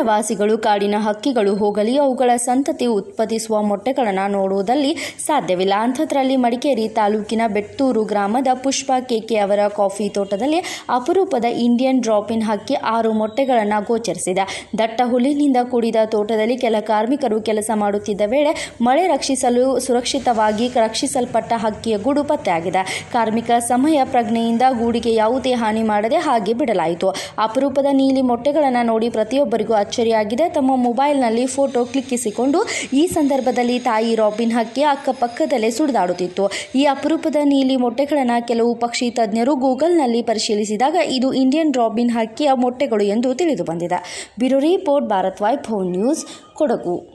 ವಾಸಿಗಳು ಕಾಡಿನ ಹಕ್ಕಿಗಳು ಹೋಗಲಿ ಅವುಗಳ ಸಂತತಿ ಉತ್ಪಾದಿಸುವ ಮೊಟ್ಟೆಗಳನ್ನು ನೋಡುವುದಲ್ಲಿ ಸಾಧ್ಯವಿಲ್ಲ ಅಂಥದ್ರಲ್ಲಿ ಮಡಿಕೇರಿ ತಾಲೂಕಿನ ಬೆಟ್ಟೂರು ಗ್ರಾಮದ ಪುಷ್ಪ ಕೆಕೆ ಅವರ ಕಾಫಿ ತೋಟದಲ್ಲಿ ಅಪರೂಪದ ಇಂಡಿಯನ್ ಡ್ರಾಪಿನ್ ಹಕ್ಕಿ ಆರು ಮೊಟ್ಟೆಗಳನ್ನು ಗೋಚರಿಸಿದೆ ದಟ್ಟ ಹುಲ್ಲಿನಿಂದ ಕೂಡಿದ ತೋಟದಲ್ಲಿ ಕೆಲ ಕಾರ್ಮಿಕರು ಕೆಲಸ ಮಾಡುತ್ತಿದ್ದ ವೇಳೆ ಮಳೆ ರಕ್ಷಿಸಲು ಸುರಕ್ಷಿತವಾಗಿ ರಕ್ಷಿಸಲ್ಪಟ್ಟ ಹಕ್ಕಿಯ ಗೂಡು ಪತ್ತೆಯಾಗಿದೆ ಕಾರ್ಮಿಕ ಸಮಯ ಪ್ರಜ್ಞೆಯಿಂದ ಗೂಡಿಗೆ ಯಾವುದೇ ಹಾನಿ ಮಾಡದೆ ಹಾಗೆ ಬಿಡಲಾಯಿತು ಅಪರೂಪದ ನೀಲಿ ಮೊಟ್ಟೆಗಳನ್ನು ನೋಡಿ ಪ್ರತಿಯೊಬ್ಬರಿಗೂ ಅಚ್ಚರಿಯಾಗಿದೆ ತಮ್ಮ ಮೊಬೈಲ್ನಲ್ಲಿ ಫೋಟೋ ಕ್ಲಿಕ್ಕಿಸಿಕೊಂಡು ಈ ಸಂದರ್ಭದಲ್ಲಿ ತಾಯಿ ರಾಬಿನ್ ಹಕ್ಕಿ ಅಕ್ಕಪಕ್ಕದಲ್ಲೇ ಸುಳಿದಾಡುತ್ತಿತ್ತು ಈ ಅಪರೂಪದ ನೀಲಿ ಮೊಟ್ಟೆಗಳನ್ನು ಕೆಲವು ಪಕ್ಷಿ ತಜ್ಞರು ಗೂಗಲ್ನಲ್ಲಿ ಪರಿಶೀಲಿಸಿದಾಗ ಇದು ಇಂಡಿಯನ್ ರಾಬಿನ್ ಹಕ್ಕಿಯ ಮೊಟ್ಟೆಗಳು ಎಂದು ತಿಳಿದು ಬಂದಿದೆ bureau report Bharat Vaibhav news Kodagu